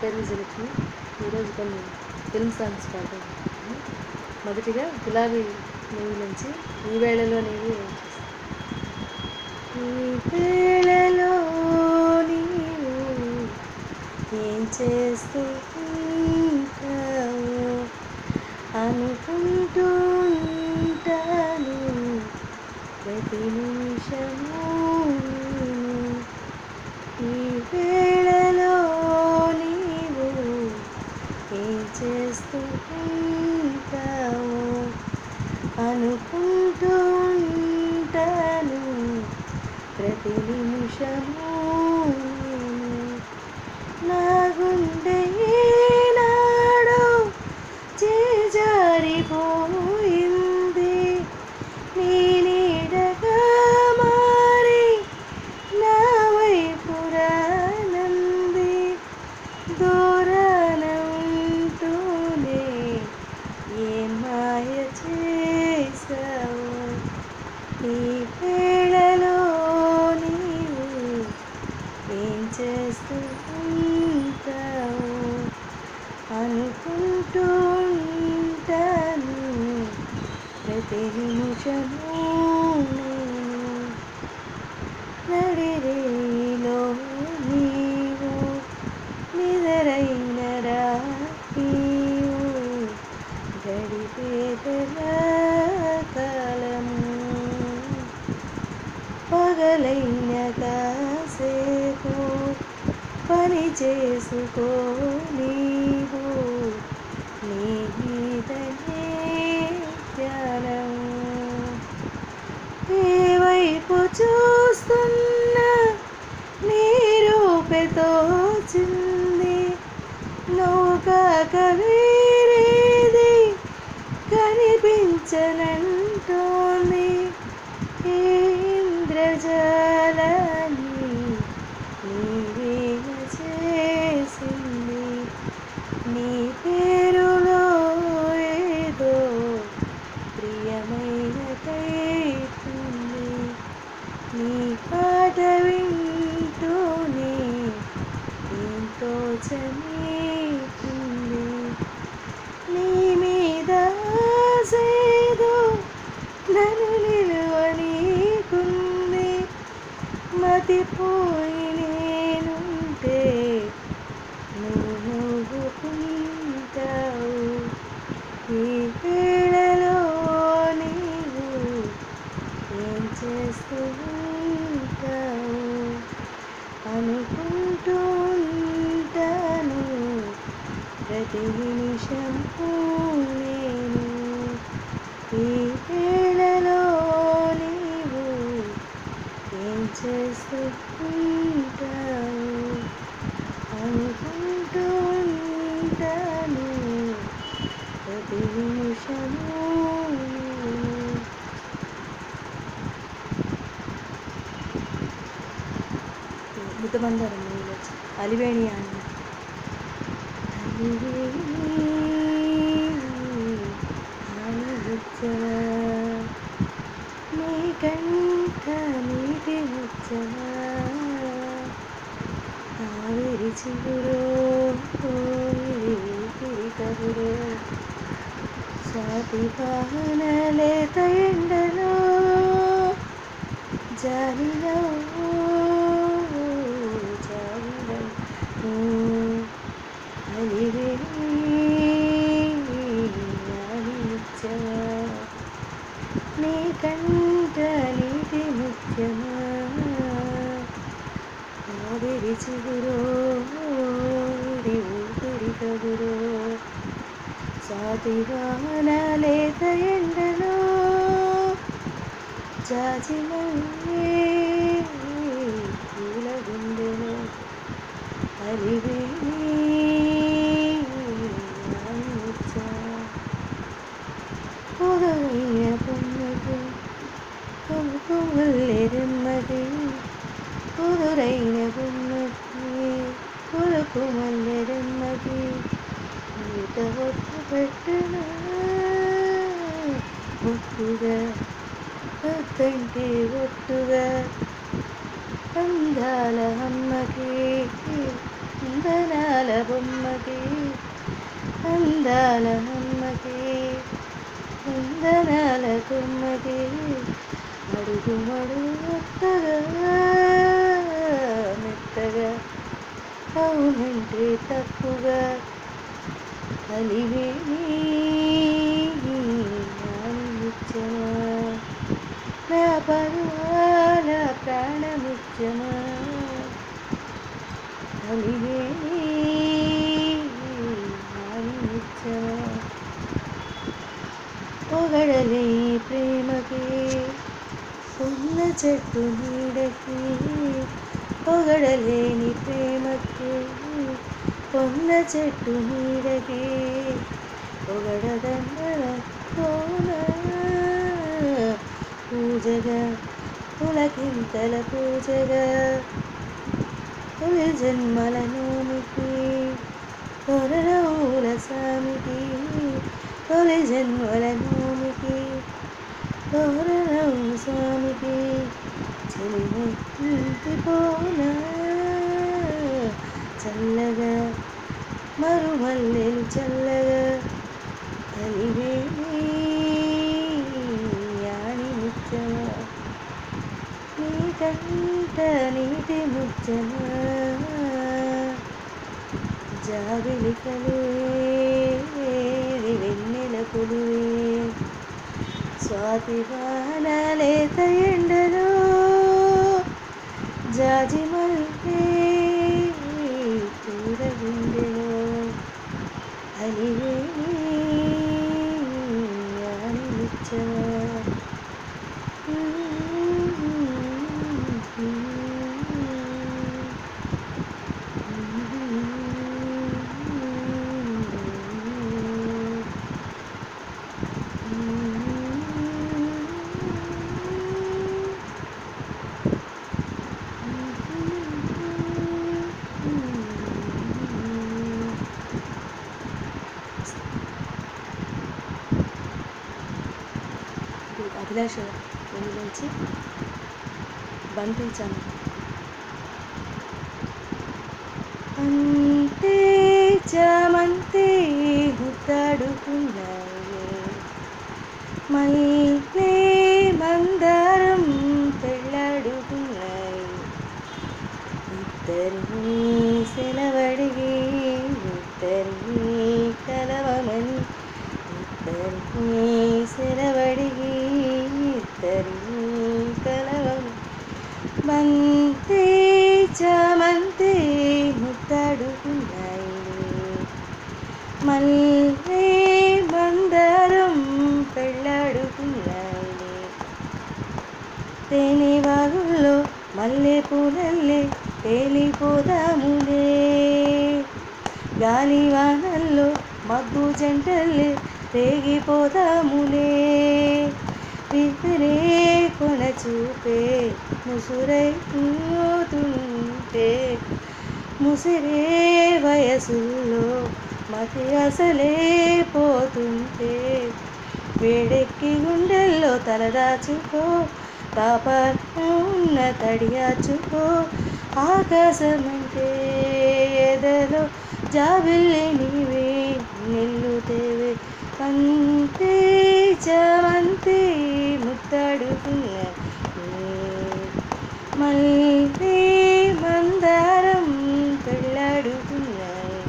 పేరు విజయలక్ష్మి ఈరోజు కొన్ని ఫిల్మ్ సాంగ్స్ పాడతాను మొదటిగా గులాబీ మూవీ నుంచి ఈ వేళలో నీవు ఏం చేస్తావు? ఈ వేళలో నీవు ఏం చేస్తూ ఉంటావు అనుకుంటూ ఉంటాను ప్రతి నిమిషము నేను ఈ వేళలో నీవు ఏం చేస్తూ ఉంటావు అనుకుంటూ ఉంటాను ప్రతి నిమిషము నేను నా గుండె ఏనాడో చేజారిపోయింది నీ నీడగా మారి నా వైపు రానంది దూరాన ఉంటూనే ఏ మాయ చేసావు ఈ వేళలో నీవు ఏం చేస్తూ ఉంటావు అనుకుంటూ ఉంటాను ప్రతి నిమిషము నేను నడిరేలో నీవు నిదరైన రావు గడిపేదల కాలము పగలైన కాసేపు పని చేసుకో నీవు నీ మీదనే ధ్యానం ఏ వైపు చూస్తున్నా నీ రూపెతో చింది నువ్వు కాక వేరేది కనిపించనంటోంది ఏ ఇంద్రజాలని నీవేమ చేసింది నీ పేరులో ఏదో ప్రియమైన కైతుంది నీ పాట వింటూనే ఎంతో చనీతుంది నీ మీద ఆశేదో నన్ను నిలువనీకుంది మతిపోయి నేనుంటే నువ్వు నవ్వుకుంటావు ఈ వేళలో నీవు ఏం చేస్తూ ఉంటావు అనుకుంటూ ఉంటాను ప్రతి నిమిషము నేను ఈ వేళలో నీవు ఏం చేస్తూ ఉంటావు అనుకుంటూ ఉంటాను ప్రతి నిమిషము నేను. ముద్దమందారం మూవీలో వచ్చి అలివేణి అన్న నీ కంట నీటి ముచ్చన ఆవిరి చిగురో కబురో స్వాతి వాహనలేత ఎండలో జాలిలో జాలిలో నీ కంట నీటి ముఖ్యమా ఆవిరి చిగురో ఊపిరి కబురో సాతివానలేత ఎండలో జాజిమల్లే పూల గుండెలో అలివేణి ఆనిచ్చా. పొగవైన పొమ్మకి కొమ్ముల్లెరమ్మది కుదురైన పొమ్మకి కొరకు మల్లెరమ్మది ఈత ఒట్టు పెట్టిన ఒట్టుగా ఒత్తంటి ఒట్టుగా అందాల అమ్మకి వందనాల బొమ్మ అందాల అమ్మకి వందనాల కొమ్మకి అడుగు మడుగు మెత్తగా మెత్తగా అవునంటే తప్పుగా అలివేని ముచ్చమా నా పరువాల ప్రాణముచ్చమా అలివేని ముచ్చమా పొగడలే ప్రేమకి ఉన్న చెట్టు నీడకి పొగడలేని ప్రేమకి పొన్న చెట్టు నీడకి పొగడదండల కోన పూజగా పులకింతల పూజగా తొలి జన్మల నోమికి కొరరవుల స్వామికి తొలి జన్మల నోమికి కొరరవు స్వామికి చెలిమెత్తి పోనా చల్లగా మరుమల్లెలు చల్లగా కలివేని యాని ముచ్చమా నీ కంట నీటి ముచ్చమా జాబిలి కలువే వెన్నెల కొలువే స్వాతి వానలేత ఎండలో జాజి మల్పే పూర గుండెలో అలివేని అని ముచ్చమా అభిలాష నుంచి బంటి ఛానల్ అంతే చామంతే ముద్దాడుకున్నాయే మల్లే మందారం పెళ్ళాడుకున్నాయి ఇద్దరిని సెలవడిగి ఇద్దరిని కలవమని ఇద్దరిని సెలవడిగి ఇద్దరిని కలవమని బంతే చామంతే ముద్దాడుకున్నాయి మల్లే మందారం పెళ్ళాడుకున్నాయి తేనె వాగుల్లో మల్లె పూలల్లే తేలిపోదాములే గాలి వానల్లో మబ్బు జంటల్లే రేగిపోదాములే విసిరే కొన చూపే ముసురై పోతుంటే ముసిరే వయసుల్లో మతి అసలే పోతుంటే వేడెక్కి గుండెల్లో తలదాచుకో తాపాన ఉన్న తడియాచుకో ఆకాశమంటే ఎదలో జాబిల్లి నీవే నిల్లుతేవే అంతే చవంతే ముత్తాడుకున్న మళ్ళీ మందారం పెళ్ళాడుకున్నాయి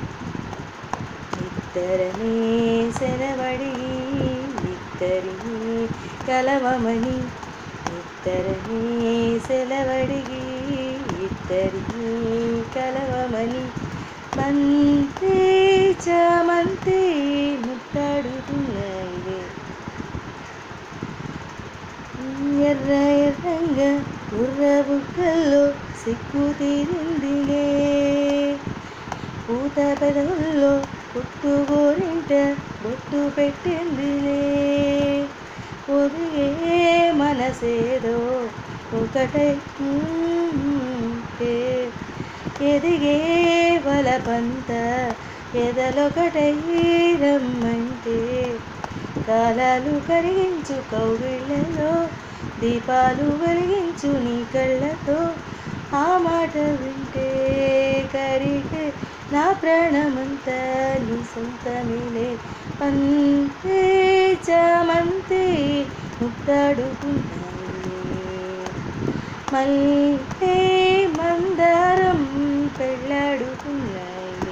ఇద్దరనే సెలవడి ఇద్దరిని కలవమని ఇద్దరిని సెలవడిగి ఇద్దరిని కలవమని మంతే చామంతే ముట్టాడుతున్నాయి ఎర్ర ఎర్రంగా కుర్ర బుక్కల్లో సిక్కు తీరిందిలే పూత పెదవుల్లో పుట్టు గోరింట బొట్టు పెట్టిందిలే ఒదిగే మనసేదో ఒకటై ఉంటే ఎదిగే బలపంత ఎదలొకటై రమ్మంటే కాలాలు కరిగించు కౌగిళ్ళలో దీపాలు వెలిగించు నీ కళ్ళతో ఆ మాట వింటే కరిగే నా ప్రాణమంతా నీ సొంతమేలే అంతే చామంతి ముద్దాడుకున్నాయి మళ్ళీ మందారం పెళ్ళాడుకున్నాయి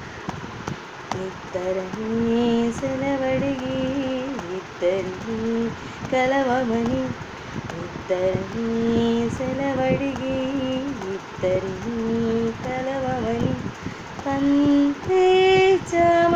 ఇద్దరని సెలవడిగి ఇద్దరిని కలవమని ఇద్దరిని సెలవడిగి ఇద్దరిని కలవమని పంతే చామ